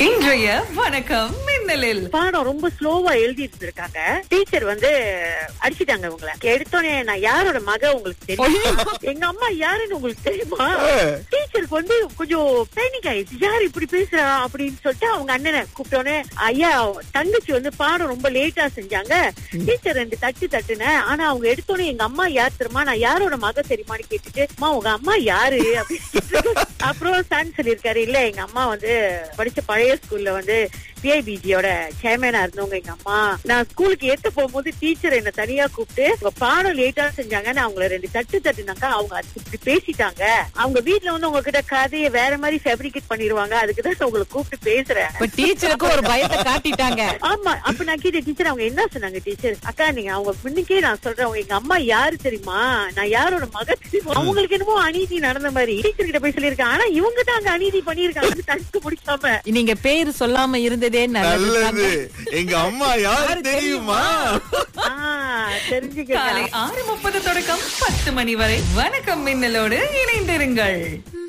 இன்றைய வணக்கம் மின்னலில் பாடம் ரொம்ப ஸ்லோவா எழுதிட்டு இருந்திருக்காங்க டீச்சர் வந்து அடிச்சிட்டாங்க உங்களை எடுத்தோடனே நான் யாரோட மக உங்களுக்கு தெரியும் எங்க அம்மா யாருன்னு உங்களுக்கு தெரியுமா டீச்சருக்கு வந்து கொஞ்சம் பேனிக் ஆயிடுச்சு யார் இப்படி பேசுறா அப்படின்னு சொல்லிட்டு அவங்க அண்ணனை கூப்பிட்டோன்னே ஐயா தங்கச்சி வந்து பாடம் ரொம்ப லேட்டா செஞ்சாங்க டீச்சர் ரெண்டு தட்டு தட்டுனேன் ஆனா அவங்க எடுத்தோடனே எங்க அம்மா யார் தெரியுமா நான் யாரோட மக தெரியுமான்னு கேட்டுட்டு அம்மா உங்க அம்மா யாரு அப்படின்னு அப்புறம் சான் சொல்லியிருக்காரு இல்ல எங்க அம்மா வந்து படிச்ச பழைய ஸ்கூல்ல வந்து பிஐபிஜியோட சேர்மேனா இருந்தவங்க எங்க அம்மா நான் ஸ்கூலுக்கு ஏத்த போகும்போது டீச்சர் என்ன தனியா கூப்பிட்டு உங்க பாடம் லேட்டா செஞ்சாங்க நான் அவங்கள ரெண்டு தட்டு தட்டுனாக்கா அவங்க அதுக்கு இப்படி பேசிட்டாங்க அவங்க வீட்ல வந்து உங்ககிட்ட கதையை வேற மாதிரி ஃபேப்ரிகேட் பண்ணிருவாங்க அதுக்கு தான் உங்களை கூப்பிட்டு பேசுறேன் இப்ப டீச்சருக்கு ஒரு பயத்தை காட்டிட்டாங்க ஆமா அப்ப நான் கேட்ட டீச்சர் அவங்க என்ன சொன்னாங்க டீச்சர் அக்கா நீங்க அவங்க முன்னுக்கே நான் சொல்றேன் அவங்க எங்க அம்மா யாரு தெரியுமா நான் யாரோட மக தெரியுமா அவங்களுக்கு என்னமோ அநீதி நடந்த மாதிரி டீச்சர் கிட்ட போய் சொல்லியிருக்கேன் ஆனா இவங்க தான் அங்க அநீதி பண்ணிருக்காங்க தடுக்க முடிக்காம நீங்க பேரு சொல்லாம இருந்ததே நல்லது நல்லது எங்க அம்மா யாரு யாரு தெரியுமா ஆஹ் தெரிஞ்சுக்க காலை ஆறு முப்பது தொடக்கம் பத்து மணி வரை வணக்கம் மின்னலோடு இணைந்திருங்கள்